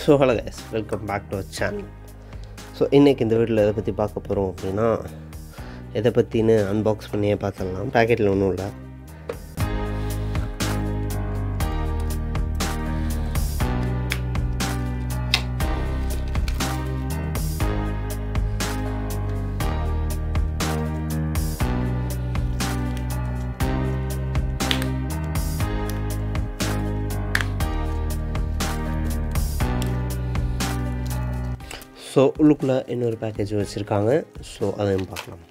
so hello guys welcome back to our channel so இன்றைக்கி இந்த வீட்டில் எதை பற்றி பார்க்க போகிறோம் அப்படின்னா எதை பற்றின்னு அன்பாக்ஸ் பண்ணியே பார்த்துடலாம் பேக்கெட்டில் ஒன்றும் இல்லை ஸோ உள்ளுக்குள்ளே இன்னொரு பேக்கேஜ் வச்சுருக்காங்க ஸோ அதையும் பார்க்கலாம்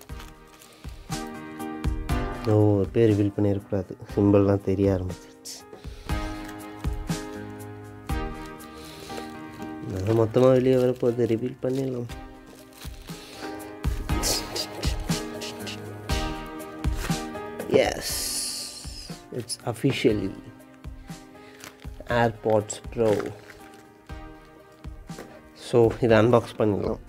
ஓ பேர் ரிவீல் பண்ணிடக்கூடாது சிம்பிள்லாம் தெரிய ஆரம்பிச்சிருச்சு நான் மொத்தமாக வெளியே வரப்போகுது ரிவீல் பண்ணிடலாம் yes it's officially AirPods Pro so இதை அன்பாக்ஸ் பண்ணிடலாம்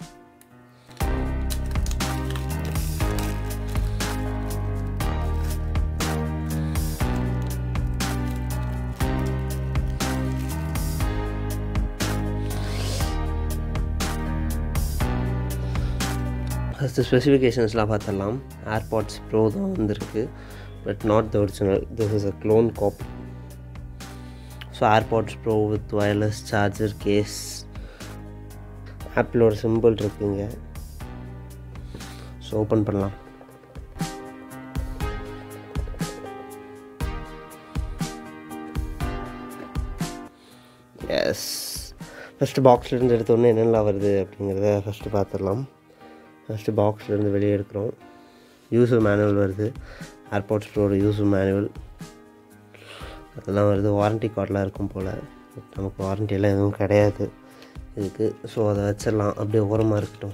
ஃபஸ்ட்டு ஸ்பெசிஃபிகேஷன்ஸ்லாம் பார்த்துடலாம் ஏர்பாட்ஸ் ப்ரோ தான் வந்திருக்கு but not the original this is a clone copy so AirPods Pro with wireless charger case ஆப்பிளோட சிம்பிள் இருக்குங்க ஸோ ஓப்பன் பண்ணலாம் எஸ் ஃபஸ்ட்டு பாக்ஸ்லேருந்து எடுத்தோடனே என்னென்னலாம் வருது அப்படிங்கிறத ஃபஸ்ட்டு பார்த்துடலாம் ஃபஸ்ட்டு பாக்ஸ்லேருந்து வெளியே எடுக்கிறோம் யூசர் மேனுவல் வருது ஏர்பாட்ஸ் ப்ரோட யூசர் மேனுவல் அதெல்லாம் வருது வாரண்ட்டி கார்டெலாம் இருக்கும் போல் நமக்கு வாரண்ட்டியெல்லாம் எதுவும் கிடையாது இதுக்கு ஸோ அதை வச்சிடலாம் அப்படியே ஓரமாக இருக்கட்டும்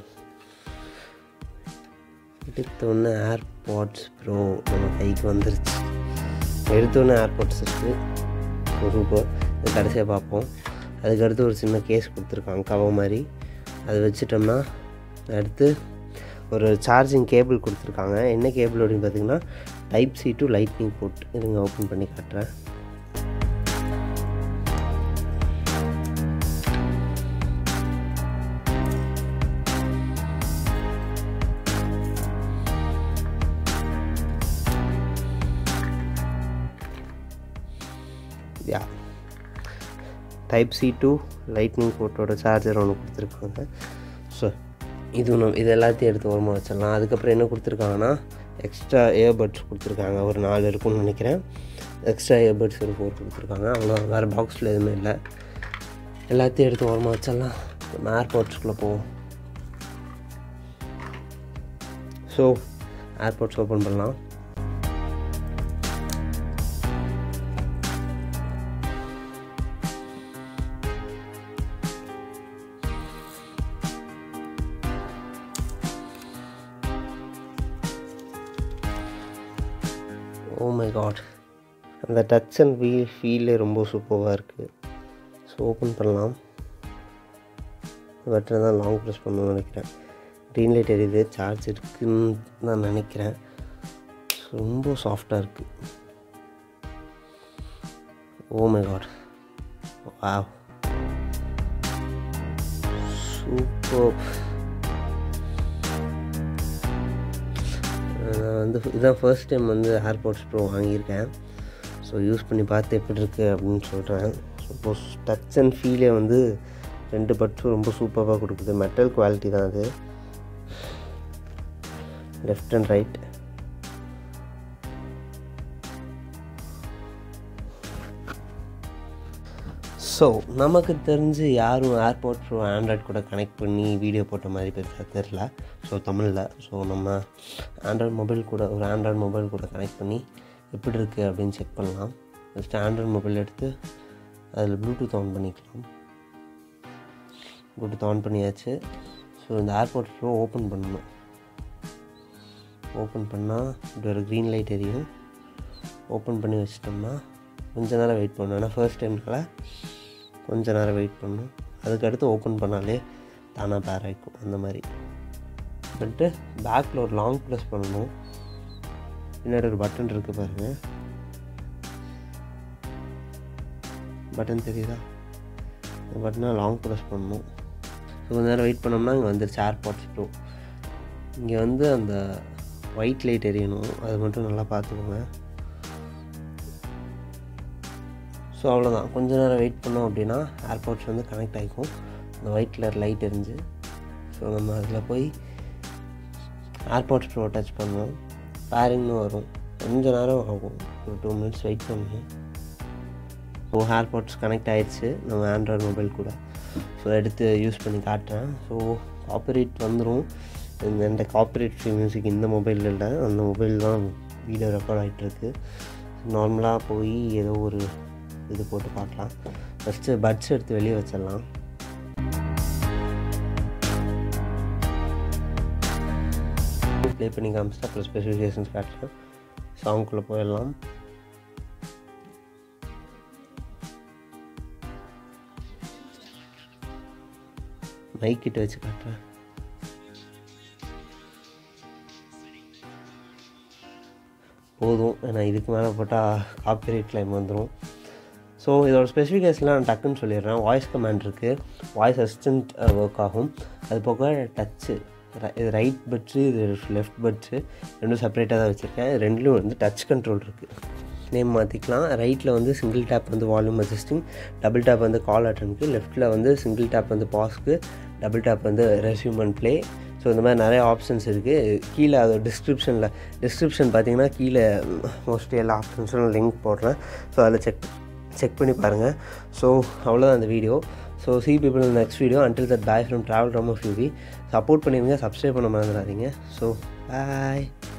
எடுத்தோடனே ஏர்பாட்ஸ் ப்ரோ நம்ம கைக்கு வந்துருச்சு எடுத்தோடனே ஏர்பாட்ஸ் இருக்குது சூப்பர் இது கடைசியாக பார்ப்போம் அதுக்கடுத்து ஒரு சின்ன கேஸ் கொடுத்துருக்காங்க கவ மாதிரி அது வச்சிட்டோம்னா அடுத்து ஒரு சார்ஜிங் கேபிள் கொடுத்துருக்காங்க என்ன கேபிள் அப்படின்னு பார்த்தீங்கன்னா type C to lightning port இருங்க ஓப்பன் பண்ணி காட்டுறேன் yeah type C to lightning போர்ட்டோட சார்ஜர் ஒன்று கொடுத்துருக்காங்க ஸோ இது ஒன்று இது எல்லாத்தையும் எடுத்து ஓரமாக வச்சிடலாம் அதுக்கப்புறம் என்ன கொடுத்துருக்காங்கன்னா எக்ஸ்ட்ரா இயர்பட்ஸ் கொடுத்துருக்காங்க ஒரு நாலு இருக்கும்னு நினைக்கிறேன் எக்ஸ்ட்ரா இயர்பட்ஸ் ஒரு ஃபோர் கொடுத்துருக்காங்க அவ்வளோ வேறு பாக்ஸில் எதுவுமே இல்லை எல்லாத்தையும் எடுத்து ஓரமாக வச்சிடலாம் நம்ம ஏர்போர்ட்ஸ்குள்ளே போவோம் ஸோ ஏர்போர்ட்ஸ் ஓப்பன் பண்ணலாம் ஓ மை காட் அந்த டச் அண்ட் வீல் ஃபீலே ரொம்ப சூப்பராக இருக்குது ஸோ ஓப்பன் பண்ணலாம் பெட்டர் தான் லாங் ப்ரெஸ் பண்ணணும்னு நினைக்கிறேன் க்ரீன் லைட் எரியுது சார்ஜ் இருக்குன்னு நான் நினைக்கிறேன் ரொம்ப சாஃப்டாக இருக்குது ஓ மை காட் வா சூப்பர் நான் வந்து இதுதான் ஃபர்ஸ்ட் டைம் வந்து ஏர்பாட்ஸ் ப்ரோ வாங்கியிருக்கேன் ஸோ யூஸ் பண்ணி பார்த்து எப்படி இருக்குது அப்படின்னு சொல்கிறேன் சப்போஸ் டச் அண்ட் ஃபீலே வந்து ரெண்டு பட்ஸும் ரொம்ப சூப்பராக கொடுக்குது மெட்டல் குவாலிட்டி தான் அது லெஃப்ட் அண்ட் ரைட் ஸோ நமக்கு தெரிஞ்சு யாரும் ஏர்போர்ட் ப்ரோ ஆண்ட்ராய்ட் கூட கனெக்ட் பண்ணி வீடியோ போட்ட மாதிரி பெருசாக தெரில ஸோ தமிழில் ஸோ நம்ம ஆண்ட்ராய்ட் மொபைல் கூட ஒரு ஆண்ட்ராய்ட் மொபைல் கூட கனெக்ட் பண்ணி எப்படி இருக்குது அப்படின்னு செக் பண்ணலாம் ஃபஸ்ட்டு ஆண்ட்ராய்ட் மொபைல் எடுத்து அதில் ப்ளூடூத் ஆன் பண்ணிக்கலாம் ப்ளூடூத் ஆன் பண்ணியாச்சு ஸோ இந்த ஏர்போர்ட் ப்ரோ ஓப்பன் பண்ணணும் ஓப்பன் பண்ணால் இப்படி ஒரு க்ரீன் லைட் எரியும் ஓப்பன் பண்ணி வச்சிட்டோம்னா கொஞ்ச நேரம் வெயிட் பண்ணணும் ஏன்னா ஃபர்ஸ்ட் டைம்னால கொஞ்ச நேரம் வெயிட் பண்ணணும் அதுக்கடுத்து ஓப்பன் பண்ணாலே தானாக பேர் ஆகிக்கும் அந்த மாதிரி பண்ணிட்டு பேக்கில் ஒரு லாங் ப்ரெஸ் பண்ணணும் பின்னாடி ஒரு பட்டன் இருக்குது பாருங்கள் பட்டன் தெரியுதா இந்த பட்டனை லாங் ப்ரெஸ் பண்ணணும் ஸோ கொஞ்ச நேரம் வெயிட் பண்ணோம்னா இங்கே வந்துருச்சு ஏர்பாட்ஸ் ப்ரோ இங்கே வந்து அந்த ஒயிட் லைட் எரியணும் அது மட்டும் நல்லா பார்த்துக்கோங்க ஸோ அவ்வளோதான் கொஞ்ச நேரம் வெயிட் பண்ணோம் அப்படின்னா ஏர்பாட்ஸ் வந்து கனெக்ட் ஆகிக்கும் அந்த ஒயிட் கலர் லைட் எரிஞ்சு ஸோ நம்ம அதில் போய் ஏர்பாட்ஸ் ப்ரோ டச் பண்ணுவோம் பேரிங்னு வரும் கொஞ்ச நேரம் ஆகும் ஒரு டூ மினிட்ஸ் வெயிட் பண்ணுவோம் ஸோ ஏர்பாட்ஸ் கனெக்ட் ஆகிடுச்சு நம்ம ஆண்ட்ராய்டு மொபைல் கூட ஸோ எடுத்து யூஸ் பண்ணி காட்டுறேன் ஸோ காப்பரேட் வந்துடும் இந்த இந்த காப்பரேட் ஃப்ரீ மியூசிக் இந்த மொபைலில் இல்லை அந்த மொபைல் தான் வீடியோ ரெக்கார்ட் ஆகிட்டுருக்கு நார்மலாக போய் ஏதோ ஒரு இது போட்டு பார்க்கலாம் ஃபஸ்ட்டு பட்ஸ் எடுத்து வெளியே வச்சிடலாம் ப்ளே பண்ணி காமிச்சிட்டு அப்புறம் ஸ்பெசிஃபிகேஷன்ஸ் காட்டுறேன் சாங்குக்குள்ளே போயிடலாம் மைக் கிட்ட வச்சு காட்டுறேன் போதும் ஏன்னா இதுக்கு மேலே போட்டால் காப்பிரைட் கிளைம் வந்துடும் ஸோ இதோட ஸ்பெசிஃபிகேஷன்லாம் நான் டக்குன்னு சொல்லிடுறேன் வாய்ஸ் கமாண்ட் இருக்குது வாய்ஸ் அசிஸ்டன்ட் ஒர்க் ஆகும் அது போக டச்சு இது ரைட் பட்ஸு இது லெஃப்ட் பட்ஸு ரெண்டும் செப்பரேட்டாக தான் வச்சுருக்கேன் ரெண்டுலேயும் வந்து டச் கண்ட்ரோல் இருக்குது நேம் மாற்றிக்கலாம் ரைட்டில் வந்து சிங்கிள் டேப் வந்து வால்யூம் அட்ஜஸ்டிங் டபுள் டேப் வந்து கால் அட்டனுக்கு லெஃப்ட்டில் வந்து சிங்கிள் டேப் வந்து பாஸ்க்கு டபுள் டேப் வந்து ரெஸ்யூம் அண்ட் ப்ளே ஸோ இந்த மாதிரி நிறைய ஆப்ஷன்ஸ் இருக்குது கீழே அது டிஸ்கிரிப்ஷனில் டிஸ்கிரிப்ஷன் பார்த்தீங்கன்னா கீழே மோஸ்ட்லி எல்லா ஆப்ஷன்ஸும் லிங்க் போடுறேன் ஸோ அதில் செக் செக் பண்ணி பாருங்கள் ஸோ அவ்வளோதான் அந்த video so see people next video until that bye from travel rum of UV support பண்ணிடுங்க சப்ஸ்கிரைப் பண்ண மறந்துடாதீங்க ஸோ பாய்